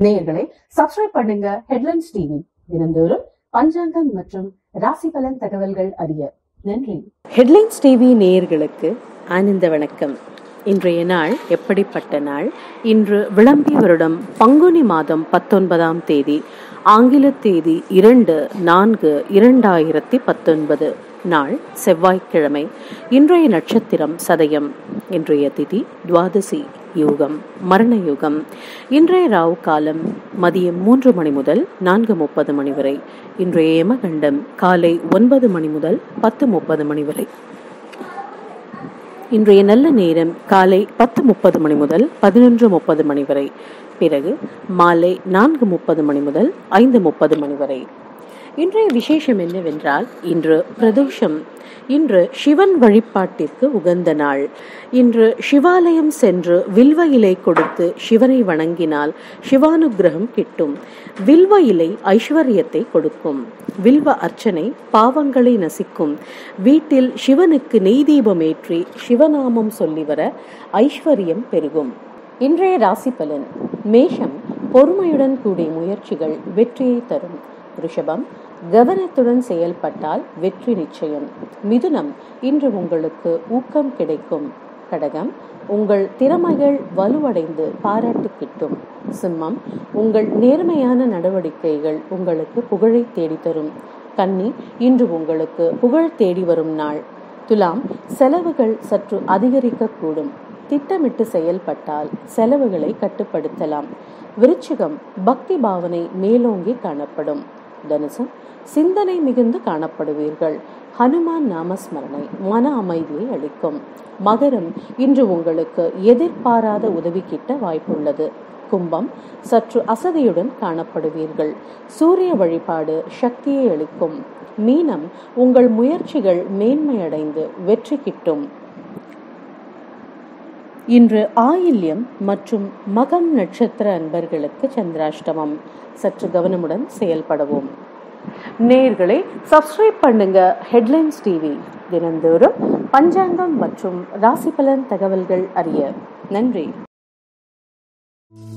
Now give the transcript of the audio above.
நேயர்களே சப்ஸ்கிரைப் பண்ணுங்க headlines TV தினந்தோறும் பஞ்சாங்கம் மற்றும் ராசி பலன் தகவல்கள் அறிய நன்றி ஹெட்லைன்ஸ் டிவி நேயர்களுக்கு ஆனந்த வணக்கம் இன்றைய நாள் எப்படிப்பட்ட நாள் இன்று விளம்பி வருடம் பங்குனி மாதம் பத்தொன்பதாம் தேதி ஆங்கில தேதி இரண்டு நான்கு இரண்டாயிரத்தி பத்தொன்பது நாள் செவ்வாய்க்கிழமை இன்றைய நட்சத்திரம் சதயம் இன்றைய திதி துவாதசி யுகம் மரண யுகம் இன்றைய ராவு காலம் மதியம் மூன்று மணி முதல் நான்கு முப்பது மணி வரை இன்றைய யமகண்டம் காலை ஒன்பது மணி முதல் பத்து முப்பது மணி வரை இன்றைய நல்ல நேரம் காலை பத்து முப்பது மணி முதல் பதினொன்று முப்பது மணி வரை பிறகு மாலை நான்கு முப்பது மணி முதல் ஐந்து முப்பது மணி வரை இன்றைய விசேஷம் என்னவென்றால் இன்று பிரதோஷம் இன்று சிவன் வழிபாட்டிற்கு உகந்த நாள் இன்று சிவாலயம் சென்று வில்வ இலை கொடுத்து சிவனை வணங்கினால் சிவானுக்கிரகம் கிட்டும் வில்வ இலை ஐஸ்வர்யத்தை கொடுக்கும் வில்வ அர்ச்சனை பாவங்களை நசிக்கும் வீட்டில் சிவனுக்கு நெய் தீபமேற்றி சிவநாமம் சொல்லி வர ஐஸ்வர்யம் பெருகும் இன்றைய ராசி பலன் மேஷம் பொறுமையுடன் கூடிய முயற்சிகள் வெற்றியை தரும் ரிஷபம் கவனத்துடன் செயல்பட்டால் வெற்றி நிச்சயம் மிதுனம் இன்று உங்களுக்கு ஊக்கம் கிடைக்கும் கடகம் உங்கள் திறமைகள் வலுவடைந்து பாராட்டு கிட்டும் சிம்மம் உங்கள் நேர்மையான நடவடிக்கைகள் உங்களுக்கு புகழை தேடித்தரும் கன்னி இன்று உங்களுக்கு புகழ் தேடி வரும் நாள் துலாம் செலவுகள் சற்று அதிகரிக்கக்கூடும் திட்டமிட்டு செயல்பட்டால் செலவுகளை கட்டுப்படுத்தலாம் விருச்சிகம் பக்தி பாவனை மேலோங்கி காணப்படும் தனுசம் சிந்தனை மிகுந்து காணப்படுவீர்கள் ஹனுமான் நாமஸ்மரணை மன அமைதியை அளிக்கும் மகரம் இன்று உங்களுக்கு எதிர்பாராத உதவி கிட்ட வாய்ப்புள்ளது கும்பம் சற்று அசதியுடன் காணப்படுவீர்கள் சூரிய வழிபாடு சக்தியை அளிக்கும் மீனம் உங்கள் முயற்சிகள் மேன்மையடைந்து வெற்றி கிட்டும் இன்று ஆயில்யம் மற்றும் மகம் நட்சத்திர அன்பர்களுக்கு சந்திராஷ்டமம் சற்று கவனமுடன் செயல்படவும் நேர்களை சப்ஸ்கிரைப் பண்ணுங்க ஹெட்லைன்ஸ் டிவி தினந்தோறும் பஞ்சாங்கம் மற்றும் ராசி பலன் தகவல்கள் அறிய நன்றி